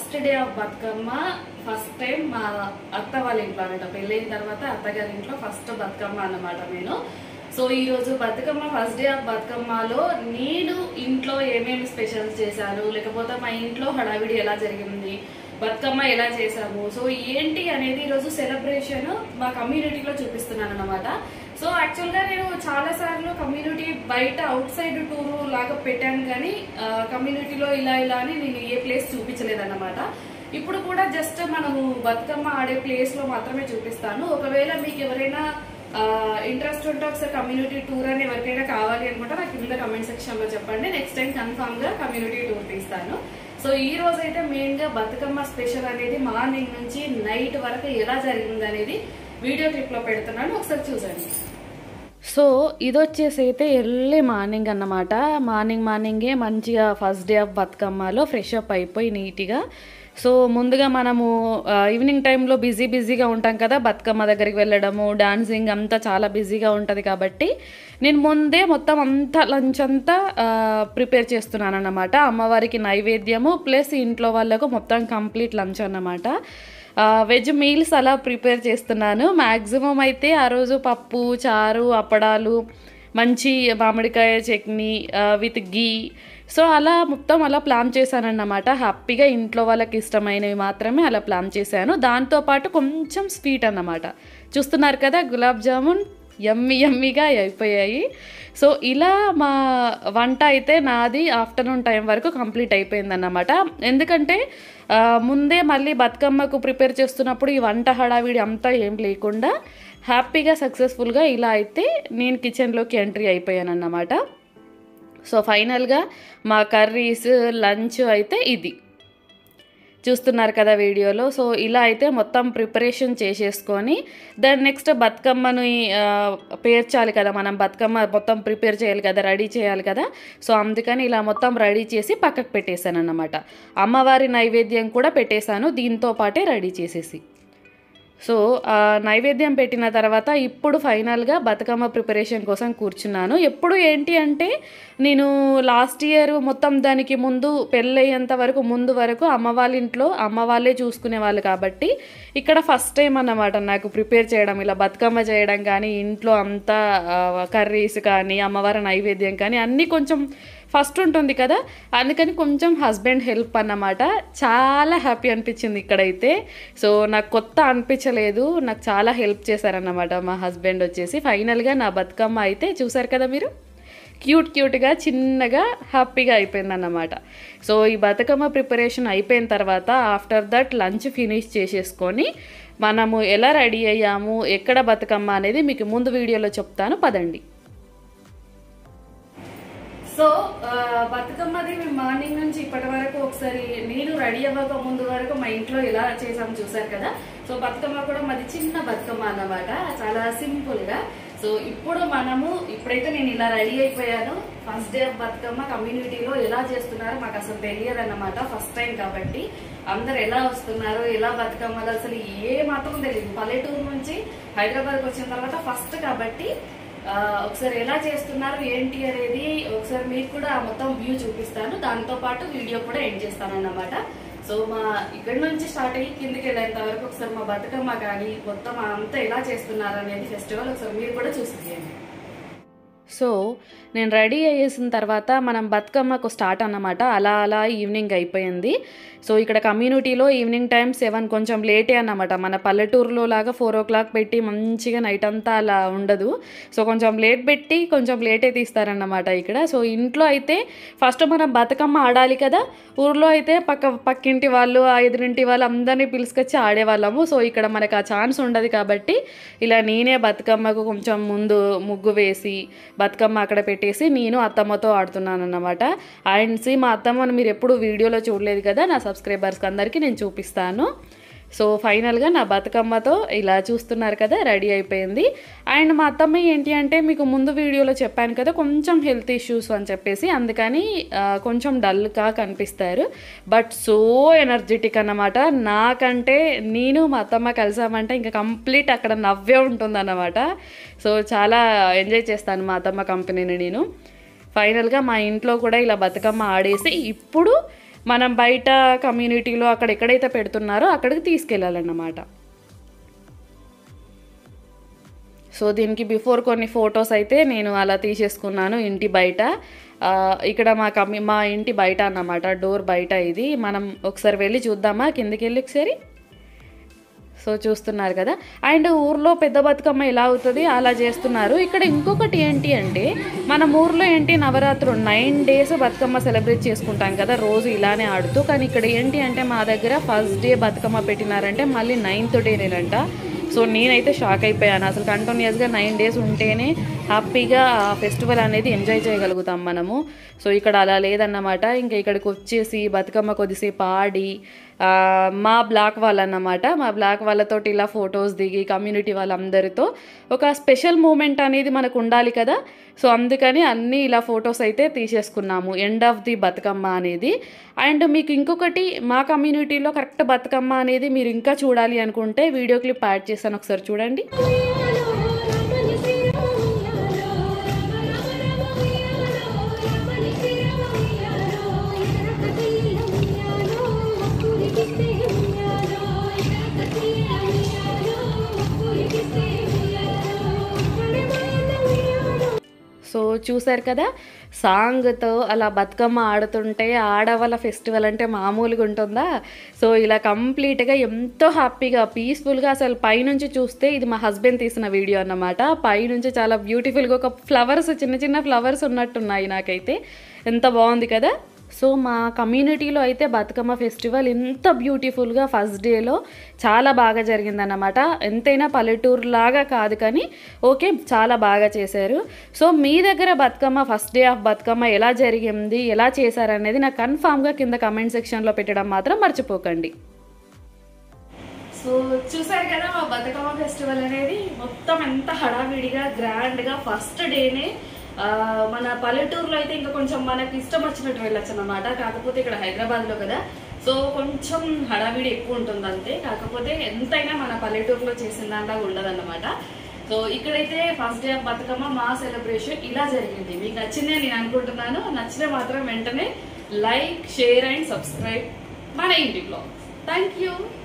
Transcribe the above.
first day of Bathukamma first time మా అత్త వాళ్ళ ఇంట్లో అనమాట పెళ్ళైన తర్వాత అత్తగారి ఇంట్లో ఫస్ట్ బతుకమ్మ అన్నమాట నేను సో ఈ రోజు బతుకమ్మ ఫస్ట్ డే ఆఫ్ బతుకమ్మలో నేను ఇంట్లో ఏమేమి స్పెషల్స్ చేశాను లేకపోతే మా ఇంట్లో హడావిడి ఎలా జరిగింది బతుకమ్మ ఎలా చేశాము సో ఏంటి అనేది ఈరోజు సెలబ్రేషన్ మా కమ్యూనిటీలో చూపిస్తున్నాను అనమాట సో యాక్చువల్ గా నేను చాలా సార్లు కమ్యూనిటీ బయట అవుట్ సైడ్ టూర్ లాగా పెట్టాను కానీ కమ్యూనిటీలో ఇలా ఇలా అని నేను ఏ ప్లేస్ చూపించలేదన్నమాట ఇప్పుడు కూడా జస్ట్ మనము బతుకమ్మ ఆడే ప్లేస్ లో మాత్రమే చూపిస్తాను ఒకవేళ మీకు ఎవరైనా ఇంట్రెస్ట్ ఉంటే ఒకసారి కమ్యూనిటీ టూర్ అని ఎవరికైనా కావాలి అనుకుంటే నాకు కింద కమెంట్ సెక్షన్ లో చెప్పండి నెక్స్ట్ టైం కన్ఫామ్ గా కమ్యూనిటీ టూర్ తీస్తాను సో ఈ రోజు అయితే మెయిన్ గా బతుకమ్మ స్పెషల్ అనేది మార్నింగ్ నుంచి నైట్ వరకు ఎలా జరిగింది అనేది వీడియో క్లిప్ లో పెడుతున్నాను ఒకసారి చూసండి సో ఇది వచ్చేసి అయితే ఎర్లీ మార్నింగ్ అన్నమాట మార్నింగ్ మార్నింగే మంచిగా ఫస్ట్ డే ఆఫ్ బతుకమ్మలో ఫ్రెష్ అప్ అయిపోయి నీట్గా సో ముందుగా మనము ఆ, ఈవినింగ్ టైంలో బిజీ బిజీగా ఉంటాం కదా బతుకమ్మ దగ్గరికి వెళ్ళడము డాన్సింగ్ అంతా చాలా బిజీగా ఉంటుంది కాబట్టి నేను ముందే మొత్తం అంతా లంచ్ అంతా ఆ, ప్రిపేర్ చేస్తున్నాను అన్నమాట అమ్మవారికి నైవేద్యము ప్లస్ ఇంట్లో వాళ్ళకు మొత్తం కంప్లీట్ లంచ్ అన్నమాట ఆ, వెజ్ మీల్స్ అలా ప్రిపేర్ చేస్తున్నాను మ్యాక్సిమం అయితే ఆ రోజు పప్పు చారు అప్పడాలు మంచి మామిడికాయ చట్నీ ఆ, విత్ గీ సో అలా మొత్తం అలా ప్లాన్ చేశానన్నమాట హ్యాపీగా ఇంట్లో వాళ్ళకి ఇష్టమైనవి మాత్రమే అలా ప్లాన్ చేశాను దాంతోపాటు కొంచెం స్వీట్ అన్నమాట చూస్తున్నారు కదా గులాబ్ జామున్ యమ్మి యమ్మిగా అయిపోయాయి సో ఇలా మా వంట అయితే నాది ఆఫ్టర్నూన్ టైం వరకు కంప్లీట్ అయిపోయిందన్నమాట ఎందుకంటే ఆ, ముందే మళ్ళీ బతుకమ్మకు ప్రిపేర్ చేస్తున్నప్పుడు ఈ వంట హడావిడి అంతా ఏం లేకుండా హ్యాపీగా సక్సెస్ఫుల్గా ఇలా అయితే నేను కిచెన్లోకి ఎంట్రీ అయిపోయాను సో ఫైనల్గా మా కర్రీస్ లంచ్ అయితే ఇది చూస్తున్నారు కదా వీడియోలో సో ఇలా అయితే మొత్తం ప్రిపరేషన్ చేసేసుకొని దాని నెక్స్ట్ బతుకమ్మను ఆ, పేర్చాలి కదా మనం బతుకమ్మ మొత్తం ప్రిపేర్ చేయాలి కదా రెడీ చేయాలి కదా సో అందుకని ఇలా మొత్తం రెడీ చేసి పక్కకు పెట్టేశాను అన్నమాట అమ్మవారి నైవేద్యం కూడా పెట్టేశాను దీంతో పాటే రెడీ చేసేసి సో ఆ నైవేద్యం పెట్టిన తర్వాత ఇప్పుడు ఫైనల్గా బతుకమ్మ ప్రిపరేషన్ కోసం కూర్చున్నాను ఎప్పుడు ఏంటి అంటే నేను లాస్ట్ ఇయర్ మొత్తం దానికి ముందు పెళ్ళయ్యేంత వరకు ముందు వరకు అమ్మ వాళ్ళ ఇంట్లో అమ్మ వాళ్ళే చూసుకునే వాళ్ళు కాబట్టి ఇక్కడ ఫస్ట్ టైం అన్నమాట నాకు ప్రిపేర్ చేయడం ఇలా బతుకమ్మ చేయడం కానీ ఇంట్లో అంతా కర్రీస్ కానీ అమ్మవారి నైవేద్యం కానీ అన్నీ కొంచెం ఫస్ట్ ఉంటుంది కదా అందుకని కొంచెం హస్బెండ్ హెల్ప్ అన్నమాట చాలా హ్యాపీ అనిపించింది ఇక్కడైతే సో నాకు కొత్త అనిపించలేదు నాకు చాలా హెల్ప్ చేశారన్నమాట మా హస్బెండ్ వచ్చేసి ఫైనల్గా నా బతుకమ్మ అయితే చూసారు కదా మీరు క్యూట్ క్యూట్గా చిన్నగా హ్యాపీగా అయిపోయిందన్నమాట సో ఈ బతుకమ్మ ప్రిపరేషన్ అయిపోయిన తర్వాత ఆఫ్టర్ దట్ లంచ్ ఫినిష్ చేసేసుకొని మనము ఎలా రెడీ అయ్యాము ఎక్కడ బతుకమ్మ అనేది మీకు ముందు వీడియోలో చెప్తాను పదండి సో ఆ, బతుకమ్మది మేము మార్నింగ్ నుంచి ఇప్పటి వరకు ఒకసారి నేను రెడీ అవ్వక ముందు వరకు మా ఇంట్లో ఎలా చేసాము చూసారు కదా సో బతుకమ్మ కూడా మాది చిన్న బతుకమ్మ అన్నమాట చాలా సింపుల్ గా సో ఇప్పుడు మనము ఇప్పుడైతే నేను ఇలా రెడీ అయిపోయాను ఫస్ట్ డే ఆఫ్ బతుకమ్మ కమ్యూనిటీలో ఎలా చేస్తున్నారో మాకు అసలు తెలియదు అన్నమాట ఫస్ట్ టైం కాబట్టి అందరు ఎలా వస్తున్నారు ఎలా బతుకమ్మలు అసలు ఏ మాత్రం తెలియదు పల్లెటూరు నుంచి హైదరాబాద్కి వచ్చిన తర్వాత ఫస్ట్ కాబట్టి ఆ, ఒకసారి ఎలా చేస్తున్నారు ఏంటి అనేది ఒకసారి మీకు కూడా ఆ మొత్తం వ్యూ చూపిస్తాను దాంతో పాటు వీడియో కూడా ఎండ్ చేస్తాను అన్నమాట సో మా ఇక్కడ నుంచి స్టార్ట్ అయ్యి కిందికి వెళ్ళేంత వరకు ఒకసారి మా బతుకమ్మ కానీ మొత్తం అంతా ఎలా చేస్తున్నారు అనేది ఫెస్టివల్ ఒకసారి మీరు కూడా చూసేయండి సో నేను రెడీ అయ్యేసిన తర్వాత మనం బతుకమ్మకు స్టార్ట్ అన్నమాట అలా అలా ఈవినింగ్ అయిపోయింది సో ఇక్కడ కమ్యూనిటీలో ఈవినింగ్ టైం సెవెన్ కొంచెం లేటే అన్నమాట మన పల్లెటూరులో లాగా ఫోర్ ఓ క్లాక్ పెట్టి మంచిగా నైట్ అంతా అలా ఉండదు సో కొంచెం లేట్ పెట్టి కొంచెం లేటే తీస్తారన్నమాట ఇక్కడ సో ఇంట్లో అయితే ఫస్ట్ మనం బతుకమ్మ ఆడాలి కదా ఊర్లో అయితే పక్క పక్కింటి వాళ్ళు ఆ ఎదురింటి వాళ్ళు అందరినీ పిలుచుకొచ్చి ఆడేవాళ్ళము సో ఇక్కడ మనకు ఆ ఛాన్స్ ఉండదు కాబట్టి ఇలా నేనే బతుకమ్మకు కొంచెం ముందు ముగ్గు వేసి బతుకమ్మ అక్కడ పెట్టేసి నేను అత్తమ్మతో ఆడుతున్నాను అన్నమాట అండ్ సి మా అత్తమ్మను మీరు ఎప్పుడు వీడియోలో చూడలేదు కదా నా సబ్స్క్రైబర్స్కి అందరికీ నేను చూపిస్తాను సో ఫైనల్గా నా బతుకమ్మతో ఇలా చూస్తున్నారు కదా రెడీ అయిపోయింది అండ్ మా అత్తమ్మ ఏంటి అంటే మీకు ముందు వీడియోలో చెప్పాను కదా కొంచెం హెల్త్ ఇష్యూస్ అని చెప్పేసి అందుకని ఆ, కొంచెం డల్గా కనిపిస్తారు బట్ సో ఎనర్జెటిక్ అన్నమాట నాకంటే నేను మా అత్తమ్మ కలిసామంటే ఇంకా కంప్లీట్ అక్కడ నవ్వే ఉంటుందన్నమాట సో చాలా ఎంజాయ్ చేస్తాను మా అత్తమ్మ కంపెనీని నేను ఫైనల్గా మా ఇంట్లో కూడా ఇలా బతుకమ్మ ఆడేసి ఇప్పుడు మనం బయట కమ్యూనిటీలో అక్కడ ఎక్కడైతే పెడుతున్నారో అక్కడికి తీసుకెళ్ళాలన్నమాట సో దీనికి బిఫోర్ కొన్ని ఫొటోస్ అయితే నేను అలా తీసేసుకున్నాను ఇంటి బయట ఆ, ఇక్కడ మా కమ్మి మా ఇంటి బయట అన్నమాట డోర్ బయట ఇది మనం ఒకసారి వెళ్ళి చూద్దామా కిందికి వెళ్ళి ఒకసారి సో చూస్తున్నారు కదా అండ్ ఊర్లో పెద్ద బతుకమ్మ ఎలా అవుతుంది అలా చేస్తున్నారు ఇక్కడ ఇంకొకటి ఏంటి అంటే మన ఊర్లో ఏంటి నవరాత్రులు నైన్ డేస్ బతుకమ్మ సెలబ్రేట్ చేసుకుంటాం కదా రోజు ఇలానే ఆడుతూ కానీ ఇక్కడ ఏంటి అంటే మా దగ్గర ఫస్ట్ డే బతుకమ్మ పెట్టినారంటే మళ్ళీ నైన్త్ డేనేనంట సో నేనైతే షాక్ అయిపోయాను అసలు కంటిన్యూస్గా నైన్ డేస్ ఉంటేనే హ్యాపీగా ఆ ఫెస్టివల్ అనేది ఎంజాయ్ చేయగలుగుతాం మనము సో ఇక్కడ అలా లేదన్నమాట ఇంకా ఇక్కడికి వచ్చేసి బతుకమ్మ కొద్దిసేపు ఆడి ఆ, మా బ్లాక్ వాళ్ళన్నమాట మా బ్లాక్ వాళ్ళతోటి ఇలా ఫొటోస్ దిగి కమ్యూనిటీ వాళ్ళందరితో ఒక స్పెషల్ మూమెంట్ అనేది మనకు ఉండాలి కదా సో అందుకని అన్నీ ఇలా ఫొటోస్ అయితే తీసేసుకున్నాము ఎండ్ ఆఫ్ ది బతుకమ్మ అనేది అండ్ మీకు ఇంకొకటి మా కమ్యూనిటీలో కరెక్ట్ బతుకమ్మ అనేది మీరు ఇంకా చూడాలి అనుకుంటే వీడియో క్లిప్ యాడ్ చేశాను ఒకసారి చూడండి సో చూసారు కదా సాంగ్తో అలా బతుకమ్మ ఆడుతుంటే ఆడవాళ్ళ ఫెస్టివల్ అంటే మామూలుగా ఉంటుందా సో ఇలా కంప్లీట్గా ఎంతో హ్యాపీగా పీస్ఫుల్గా అసలు పైనుంచి చూస్తే ఇది మా హస్బెండ్ తీసిన వీడియో అన్నమాట పైనుంచి చాలా బ్యూటిఫుల్గా ఒక ఫ్లవర్స్ చిన్న చిన్న ఫ్లవర్స్ ఉన్నట్టున్నాయి నాకైతే ఎంత బాగుంది కదా సో మా కమ్యూనిటీలో అయితే బతుకమ్మ ఫెస్టివల్ ఎంత బ్యూటిఫుల్గా ఫస్ట్ డేలో చాలా బాగా జరిగిందన్నమాట ఎంతైనా పల్లెటూరు లాగా కాదు కానీ ఓకే చాలా బాగా చేశారు సో మీ దగ్గర Bathukamma first day of Bathukamma ఎలా జరిగింది ఎలా చేశారనేది నాకు కన్ఫామ్గా కింద కమెంట్ సెక్షన్లో పెట్టడం మాత్రం మర్చిపోకండి సో చూసారు కదా మా బతుకమ్మ ఫెస్టివల్ అనేది మొత్తం ఎంత హడావిడిగా గ్రాండ్గా ఫస్ట్ డేనే ఆ, మన పల్లెటూరులో అయితే ఇంకా కొంచెం మనకి ఇష్టం వచ్చినట్టు వెళ్ళొచ్చు అనమాట కాకపోతే ఇక్కడ హైదరాబాద్లో కదా సో కొంచెం హడావిడి ఎక్కువ ఉంటుంది అంతే కాకపోతే ఎంతైనా మన పల్లెటూరులో చేసిన దాంట్లో ఉండదన్నమాట సో ఇక్కడైతే ఫస్ట్ డే ఆఫ్ బతుకమ్మ మా సెలబ్రేషన్ ఇలా జరిగింది మీకు నచ్చిందే నేను అనుకుంటున్నాను నచ్చిన మాత్రం వెంటనే లైక్ షేర్ అండ్ సబ్స్క్రైబ్ మన ఇంటి బ్లాగ్ థ్యాంక్ యూ